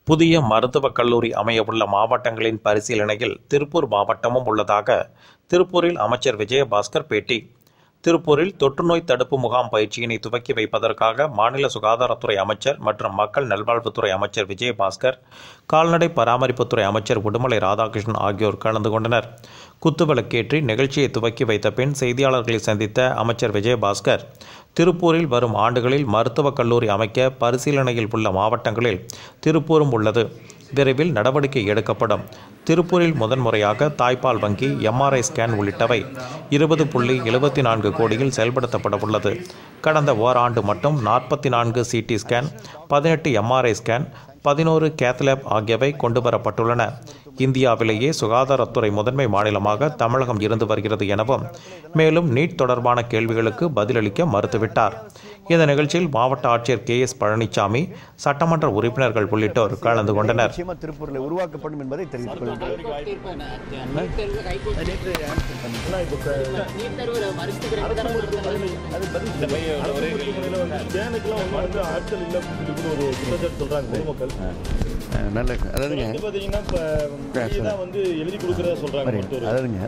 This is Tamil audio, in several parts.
புதிய மருத்துவக் கல்லூரி அமையவுள்ள மாவட்டங்களின் பரிசீலனையில் திருப்பூர் மாவட்டமும் உள்ளதாக திருப்பூரில் அமைச்சர் விஜயபாஸ்கர் பேட்டி திருப்பூரில் தொற்றுநோய் தடுப்பு முகாம் பயிற்சியினை துவக்கி வைப்பதற்காக மாநில சுகாதாரத்துறை அமைச்சர் மற்றும் மக்கள் நல்வாழ்வுத்துறை அமைச்சர் விஜயபாஸ்கர் கால்நடை பராமரிப்புத்துறை அமைச்சர் உடுமலை ராதாகிருஷ்ணன் ஆகியோர் கலந்து கொண்டனர் குத்துவிளக்கேற்றி நிகழ்ச்சியை துவக்கி வைத்த பின் செய்தியாளர்களை சந்தித்த அமைச்சர் விஜயபாஸ்கர் திருப்பூரில் வரும் ஆண்டுகளில் மருத்துவக் கல்லூரி அமைக்க பரிசீலனையில் உள்ள மாவட்டங்களில் திருப்பூரும் உள்ளது விரைவில் நடவடிக்கை எடுக்கப்படும் திருப்பூரில் முதன்முறையாக தாய்ப்பால் வங்கி எம்ஆர்ஐ ஸ்கேன் உள்ளிட்டவை இருபது புள்ளி எழுபத்தி நான்கு கோடியில் செயல்படுத்தப்பட உள்ளது கடந்த ஓராண்டு மட்டும் நாற்பத்தி நான்கு சிடி ஸ்கேன் பதினெட்டு எம்ஆர்ஐ ஸ்கேன் பதினோரு கேத்லேப் ஆகியவை கொண்டு வரப்பட்டுள்ளன இந்தியாவிலேயே சுகாதாரத்துறை முதன்மை மாநிலமாக தமிழகம் இருந்து வருகிறது எனவும் மேலும் நீட் தொடர்பான கேள்விகளுக்கு பதிலளிக்க மறுத்துவிட்டார் இந்த நிகழ்ச்சியில் மாவட்ட ஆட்சியர் கே எஸ் பழனிசாமி சட்டமன்ற உறுப்பினர்கள் உள்ளிட்டோர் கலந்து கொண்டனர் நிச்சயமா திருப்பூரில் உருவாக்கப்படும் என்பதை தெரிவித்துக் கொள்கிறேன் ஸ்கேனுக்குலாம் ஒன்றும் வந்து ஆட்கள் இல்லை அப்படின்னு சொல்லி ஒரு குற்றச்சாட்டு சொல்கிறாங்க பொதுமக்கள் அஹ் நல்ல அதாவதுங்க வந்து பார்த்தீங்கன்னா இப்போ தான் வந்து எழுதி கொடுக்குறதா சொல்கிறாங்க மருத்துவர் அதாவதுங்க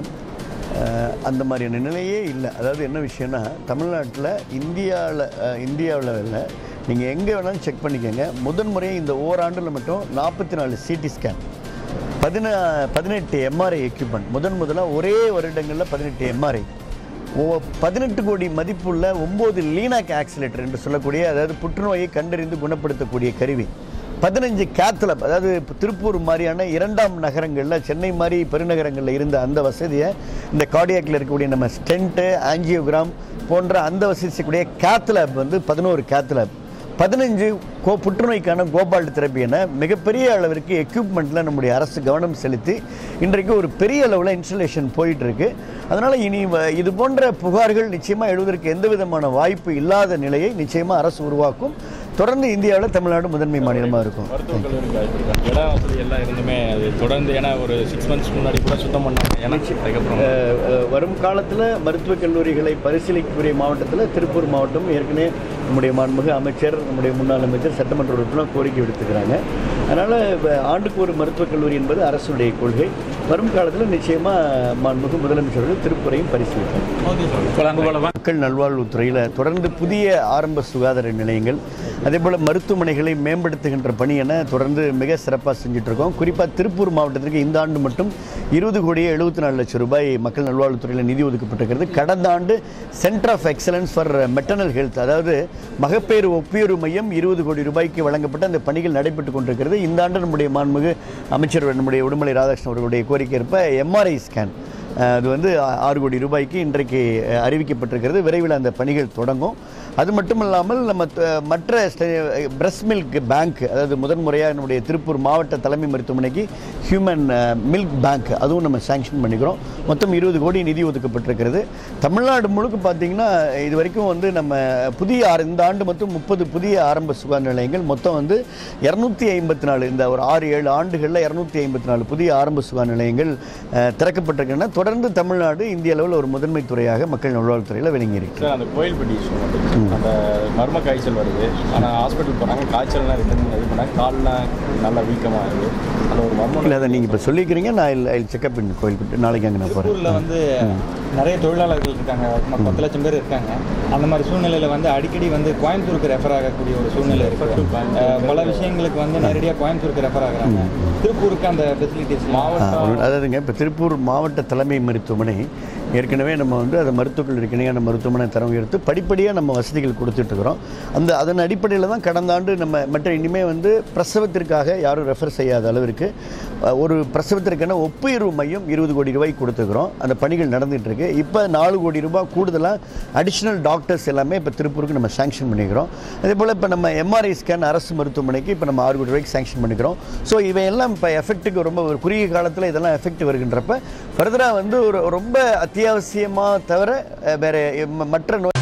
அஹ் அந்த மாதிரியான நிலையே இல்லை அதாவது என்ன விஷயம்னா தமிழ்நாட்டில் இந்தியாவில் இந்தியாவில் இல்லை நீங்கள் எங்கே வேணாலும் செக் பண்ணிக்கோங்க முதன்முறையாக இந்த ஓராண்டில் மட்டும் நாற்பத்தி நாலு சிடி ஸ்கேன் பதினா பதினெட்டு எம்ஆர்ஐ எக்யூப்மெண்ட் முதன் முதலாக ஒரே வருடங்களில் பதினெட்டு எம்ஆர்ஐ ஓ பதினெட்டு கோடி மதிப்புள்ள ஒம்பது லீனாக் ஆக்சிலேட்டர் என்று சொல்லக்கூடிய அதாவது புற்றுநோயை கண்டறிந்து குணப்படுத்தக்கூடிய கருவி பதினஞ்சு கேத்லப் அதாவது இப்போ திருப்பூர் மாதிரியான இரண்டாம் நகரங்களில் சென்னை மாதிரி பெருநகரங்களில் இருந்த அந்த வசதியை இந்த கார்டியாக்கில் இருக்கக்கூடிய நம்ம ஸ்டென்ட்டு ஆஞ்சியோகிராம் போன்ற அந்த வசதி செய்யக்கூடிய கேத்லப் வந்து பதினோரு கேத்லப் பதினஞ்சு கோ புற்றுநோய்க்கான கோபால்ட் தெரப்பி என மிகப்பெரிய அளவிற்கு எக்யூப்மெண்ட்டில் நம்முடைய அரசு கவனம் செலுத்தி இன்றைக்கு ஒரு பெரிய அளவில் இன்ஸ்டலேஷன் போயிட்டு இருக்கு அதனால் இனி வ- இது போன்ற புகார்கள் நிச்சயமாக எழுவதற்கு எந்த விதமான வாய்ப்பு இல்லாத நிலையை நிச்சயமாக அரசு உருவாக்கும் தொடர்ந்து இந்தியாவில் தமிழ்நாடு முதன்மை மாநிலமாக இருக்கும் மருத்துவக் கல்லூரிக்கு வாய்ப்பு இடம் வசதி எல்லாம் இருந்துமே அது தொடர்ந்து ஏன்னா ஒரு சிக்ஸ் மந்த்ஸ் முன்னாடி கூட சுத்தம் பண்ணாங்க ஏன்னா அதுக்கப்புறம் அஹ், அஹ், வரும் காலத்தில் மருத்துவக் கல்லூரிகளை பரிசீலிக்கக்கூடிய மாவட்டத்தில் திருப்பூர் மாவட்டம் ஏற்கனவே நம்முடைய மாண்புமிகு அமைச்சர் நம்முடைய முன்னாள் அமைச்சர் சட்டமன்ற உறுப்பினர் கோரிக்கை விடுத்துக்கிறாங்க அதனால் ஆண்டுக்கு ஒரு மருத்துவக் கல்லூரி என்பது அரசுடைய கொள்கை வரும் காலத்தில் நிச்சயமாக மாண்புமிகு முதலமைச்சர்கள் திருப்பூரையும் பரிசீலிப்பார் மக்கள் நல்வாழ்வுத்துறையில் தொடர்ந்து புதிய ஆரம்ப சுகாதார நிலையங்கள் அதேபோல் மருத்துவமனைகளை மேம்படுத்துகின்ற பணி என தொடர்ந்து மிக சிறப்பாக செஞ்சுட்டு இருக்கோம் குறிப்பாக திருப்பூர் மாவட்டத்திற்கு இந்த ஆண்டு மட்டும் இருபது கோடியே எழுபத்தி நாலு லட்சம் ரூபாய் மக்கள் நல்வாழ்வுத்துறையில் நிதி ஒதுக்கப்பட்டிருக்கிறது கடந்த ஆண்டு centre of excellence for maternal health அதாவது மகப்பேறு ஒப்பியூறு மையம் இருபது கோடி ரூபாய்க்கு வழங்கப்பட்ட அந்த பணிகள் நடைபெற்று கொண்டிருக்கிறது இந்த ஆண்டு நம்முடைய மாண்புமிகு அமைச்சர் நம்முடைய உடுமலை ராதாகிருஷ்ணன் அவர்களுடைய கோரிக்கை ஏற்ப எம்ஆர்ஐ ஸ்கேன் அஹ் அது வந்து ஆ- ஆறு கோடி ரூபாய்க்கு இன்றைக்கு அஹ், அறிவிக்கப்பட்டிருக்கிறது விரைவில் அந்த பணிகள் தொடங்கும் அது மட்டும் இல்லாமல் நம்ம த- மற்ற பிரஸ்ட் மில்க் பேங்க் அதாவது முதன்முறையாக நம்முடைய திருப்பூர் மாவட்ட தலைமை மருத்துவமனைக்கு ஹியூமன் மில்க் பேங்க் அதுவும் நம்ம சாங்ஷன் பண்ணிக்கிறோம் மொத்தம் இருபது கோடி நிதி ஒதுக்கப்பட்டிருக்கிறது தமிழ்நாடு முழுக்க பார்த்தீங்கன்னா இது வரைக்கும் வந்து நம்ம புதிய ஆறு- இந்த ஆண்டு மொத்தம் முப்பது புதிய ஆரம்ப சுகாதார நிலையங்கள் மொத்தம் வந்து இரநூத்தி ஐம்பத்தி நாலு இந்த ஒரு ஆறு ஏழு ஆண்டுகளில் இரநூத்தி ஐம்பத்தி நாலு புதிய ஆரம்ப சுகாதார நிலையங்கள் அஹ், திறக்கப்பட்டிருக்கின்றன தொடர்ந்து தமிழ்நாடு இந்திய அளவில் ஒரு முதன்மை துறையாக மக்கள் நல்வாழ்வுத்துறையில் விளங்கி இருக்கு சார் அந்த கோயில்பட்டி இஷ்யூ மட்டும் அந்த மர்ம காய்ச்சல் வருது ஆனால் ஹாஸ்பிட்டல் போனாங்க காய்ச்சல்லாம் ரெண்டு மூணு இது பண்ணாங்க கால்லாம் நல்லா வீக்கமாக இருக்குது அந்த ஒரு மர்மம் இல்லை அதை நீங்கள் இப்போ சொல்லிக்கிறீங்க நான் ஐ செக்அப் இன் கோயில்பட்டு நாளைக்கு அங்கே நான் போகிறேன் திருப்பூரில் வந்து நிறைய தொழிலாளர்கள் இருக்காங்க மொத்தம் பத்து லட்சம் பேர் இருக்காங்க அந்த மாதிரி சூழ்நிலையில் வந்து அடிக்கடி வந்து கோயம்புத்தூருக்கு ரெஃபர் ஆகக்கூடிய ஒரு சூழ்நிலை இருக்கு அஹ் பல விஷயங்களுக்கு வந்து நேரடியாக கோயம்புத்தூருக்கு ரெஃபர் ஆகுறாங்க திருப்பூருக்கு அந்த ஃபெசிலிட்டிஸ் மாவட்டம் அதாவதுங்க இப்போ திருப்பூர் மாவட்ட தலைமை மருத்துவமனை ஏற்கனவே நம்ம வந்து அதை மருத்துவக் கல்லூரிக்கு இணையான மருத்துவமனை தரம் உயர்த்து படிப்படியாக நம்ம வசதிகள் கொடுத்துட்ருக்குறோம் அந்த அதன் அடிப்படையில் தான் கடந்த ஆண்டு நம்ம மற்ற இனிமேல் வந்து பிரசவத்திற்காக யாரும் ரெஃபர் செய்யாத அளவிற்கு அஹ், ஒரு பிரசவத்திற்கான ஒப்புயர்வு மையம் இருபது கோடி ரூபாய் கொடுத்துக்கிறோம் அந்த பணிகள் நடந்துட்டு இருக்கு இப்போ நாலு கோடி ரூபாய் கூடுதலாக அடிஷ்னல் டாக்டர்ஸ் எல்லாமே இப்போ திருப்பூருக்கு நம்ம சாங்ஷன் பண்ணிக்கிறோம் அதே போல் இப்போ நம்ம எம்ஆர்ஐ ஸ்கேன் அரசு மருத்துவமனைக்கு இப்போ நம்ம ஆறு கோடி ரூபாய்க்கு சாங்ஷன் பண்ணிக்கிறோம் ஸோ இவையெல்லாம் இப்போ எஃபெக்ட்டுக்கு ரொம்ப ஒரு குறுகிய காலத்தில் இதெல்லாம் எஃபெக்ட் வருகின்றப்ப ஃபர்தராக வந்து ஒரு ரொம்ப அத்தியாவசியமாக தவிர அஹ், வேற ம- மற்ற நோய்